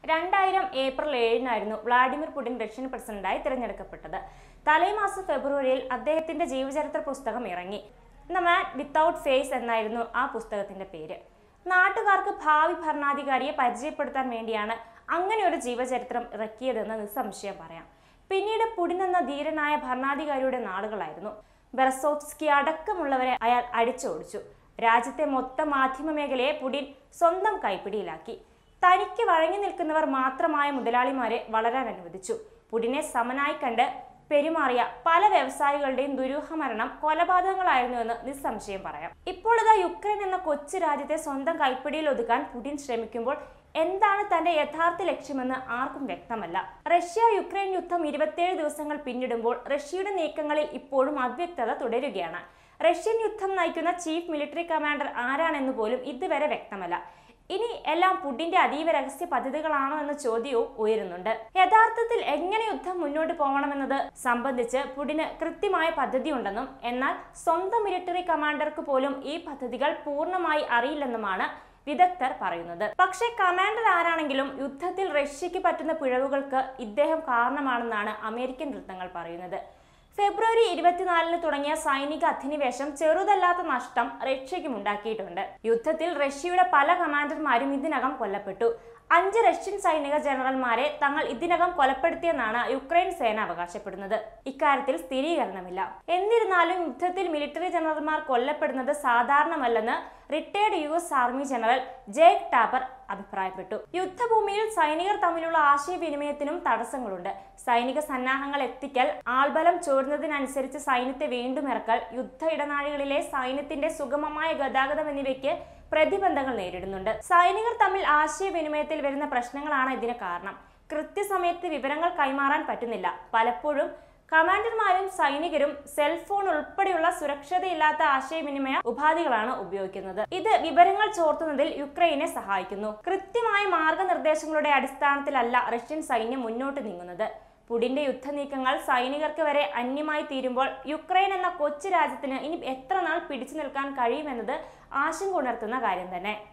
രണ്ടായിരം ഏപ്രിൽ ഏഴിനായിരുന്നു Vladimir Putin Russian പ്രസിഡന്റായി തിരഞ്ഞെടുക്കപ്പെട്ടത് തലേമാസം ഫെബ്രുവരിയിൽ അദ്ദേഹത്തിന്റെ ജീവചരിത്ര പുസ്തകം ഇറങ്ങി ദ മാൻ വിത്തൗട്ട് ഫേസ് എന്നായിരുന്നു ആ പുസ്തകത്തിന്റെ പേര് നാട്ടുകാർക്ക് ഭാവി ഭരണാധികാരിയെ പരിചയപ്പെടുത്താൻ വേണ്ടിയാണ് അങ്ങനെ ഒരു ജീവചരിത്രം ഇറക്കിയതെന്ന് നിസ്സംശയം പറയാം പിന്നീട് പുടിൻ എന്ന ധീരനായ ഭരണാധികാരിയുടെ നാളുകളായിരുന്നു ബെറസോവ്സ്കി അടക്കമുള്ളവരെ അയാൾ അടിച്ചോടിച്ചു രാജ്യത്തെ മൊത്തം മാധ്യമ മേഖലയെ പുടിൻ സ്വന്തം കൈപ്പിടിയിലാക്കി തനിക്ക് വഴങ്ങി നിൽക്കുന്നവർ മാത്രമായ മുതലാളിമാരെ വളരാൻ അനുവദിച്ചു പുടിനെ സമനായി കണ്ട് പെരുമാറിയ പല വ്യവസായികളുടെയും ദുരൂഹമരണം കൊലപാതകങ്ങളായിരുന്നുവെന്ന് നിസ്സംശയം പറയാം ഇപ്പോൾ ഇതാ യുക്രൈൻ എന്ന കൊച്ചു രാജ്യത്തെ സ്വന്തം കൈപ്പിടിയിൽ ഒതുക്കാൻ പുടിൻ ശ്രമിക്കുമ്പോൾ എന്താണ് തന്റെ യഥാർത്ഥ ലക്ഷ്യമെന്ന് ആർക്കും വ്യക്തമല്ല റഷ്യ യുക്രൈൻ യുദ്ധം ഇരുപത്തിയേഴ് ദിവസങ്ങൾ പിന്നിടുമ്പോൾ റഷ്യയുടെ നീക്കങ്ങളിൽ ഇപ്പോഴും അവ്യക്തത തുടരുകയാണ് റഷ്യൻ യുദ്ധം നയിക്കുന്ന ചീഫ് മിലിറ്ററി കമാൻഡർ ആരാണെന്ന് പോലും ഇതുവരെ വ്യക്തമല്ല ഇനി എല്ലാം പുടിന്റെ അതീവ രഹസ്യ പദ്ധതികളാണോ എന്ന ചോദ്യവും ഉയരുന്നുണ്ട് യഥാർത്ഥത്തിൽ എങ്ങനെ യുദ്ധം മുന്നോട്ട് പോകണമെന്നത് സംബന്ധിച്ച് പുടിന് കൃത്യമായ പദ്ധതിയുണ്ടെന്നും എന്നാൽ സ്വന്തം മിലിറ്ററി കമാൻഡർക്ക് പോലും ഈ പദ്ധതികൾ പൂർണ്ണമായി അറിയില്ലെന്നുമാണ് വിദഗ്ധർ പറയുന്നത് പക്ഷേ കമാൻഡർ ആരാണെങ്കിലും യുദ്ധത്തിൽ റഷ്യക്ക് പറ്റുന്ന പിഴവുകൾക്ക് ഇദ്ദേഹം കാരണമാണെന്നാണ് അമേരിക്കൻ വൃത്തങ്ങൾ പറയുന്നത് ഫെബ്രുവരി ഇരുപത്തിനാലിന് തുടങ്ങിയ സൈനിക അധിനിവേശം ചെറുതല്ലാത്ത നഷ്ടം റഷ്യയ്ക്കും ഉണ്ടാക്കിയിട്ടുണ്ട് യുദ്ധത്തിൽ റഷ്യയുടെ പല കമാൻഡർമാരും ഇതിനകം കൊല്ലപ്പെട്ടു അഞ്ച് റഷ്യൻ സൈനിക ജനറൽമാരെ തങ്ങൾ ഇതിനകം കൊലപ്പെടുത്തിയെന്നാണ് യുക്രൈൻ സേന അവകാശപ്പെടുന്നത് ഇക്കാര്യത്തിൽ സ്ഥിരീകരണമില്ല എന്നിരുന്നാലും യുദ്ധത്തിൽ മിലിറ്ററി ജനറൽമാർ കൊല്ലപ്പെടുന്നത് സാധാരണമല്ലെന്ന് retired U S army general Jake Tapper അഭിപ്രായപ്പെട്ടു യുദ്ധഭൂമിയിൽ സൈനികർ തമ്മിലുള്ള ആശയവിനിമയത്തിനും തടസ്സങ്ങളുണ്ട് സൈനിക സന്നാഹങ്ങൾ എത്തിക്കൽ ആൾബലം ചോരുന്നതിനനുസരിച്ച് സൈന്യത്തെ വീണ്ടും ഇറക്കൽ യുദ്ധ ഇടനാഴികളിലെ സൈന്യത്തിന്റെ സുഗമമായ ഗതാഗതം എന്നിവയ്ക്ക് പ്രതിബന്ധങ്ങൾ നേരിടുന്നുണ്ട് സൈനികർ തമ്മിൽ ആശയവിനിമയത്തിൽ വരുന്ന പ്രശ്നങ്ങളാണ് ഇതിന് കാരണം കൃത്യസമയത്ത് വിവരങ്ങൾ കൈമാറാൻ പറ്റുന്നില്ല പലപ്പോഴും കമാൻഡർമാരും സൈനികരും സെൽഫോൺ ഉൾപ്പെടെയുള്ള സുരക്ഷിതയില്ലാത്ത ആശയവിനിമയ ഉപാധികളാണ് ഉപയോഗിക്കുന്നത് ഇത് വിവരങ്ങൾ ചോർത്തുന്നതിൽ യുക്രൈനെ സഹായിക്കുന്നു കൃത്യമായ മാർഗനിർദ്ദേശങ്ങളുടെ അടിസ്ഥാനത്തിലല്ല റഷ്യൻ സൈന്യം മുന്നോട്ട് നീങ്ങുന്നത് പുടിന്റെ യുദ്ധനീക്കങ്ങൾ സൈനികർക്ക് വരെ അന്യമായി തീരുമ്പോൾ യുക്രൈൻ എന്ന കൊച്ചു രാജ്യത്തിന് ഇനി എത്ര നാൾ പിടിച്ചു നിൽക്കാൻ കഴിയുമെന്നത് ആശങ്ക ഉണർത്തുന്ന കാര്യം തന്നെ